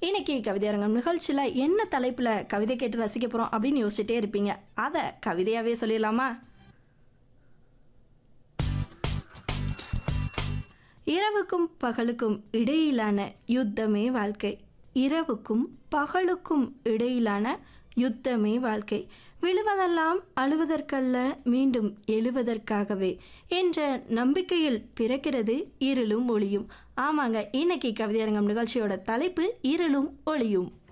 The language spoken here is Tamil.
இன்னைக்கு கவிதையரங்கம் நிகழ்ச்சியில் என்ன தலைப்பில் கவிதை கேட்டு ரசிக்க போகிறோம் அப்படின்னு யோசிச்சுட்டே இருப்பீங்க அதை கவிதையாகவே சொல்லிடலாமா இரவுக்கும் பகலுக்கும் இடையிலான யுத்தமே வாழ்க்கை இரவுக்கும் பகலுக்கும் இடையிலான யுத்தமே வாழ்க்கை விழுவதெல்லாம் அழுவதற்கல்ல மீண்டும் எழுவதற்காகவே என்ற நம்பிக்கையில் பிறக்கிறது இருளும் ஒளியும் ஆமாங்க இன்னைக்கு கவிதையரங்கம் நிகழ்ச்சியோட தலைப்பு இருளும் ஒளியும்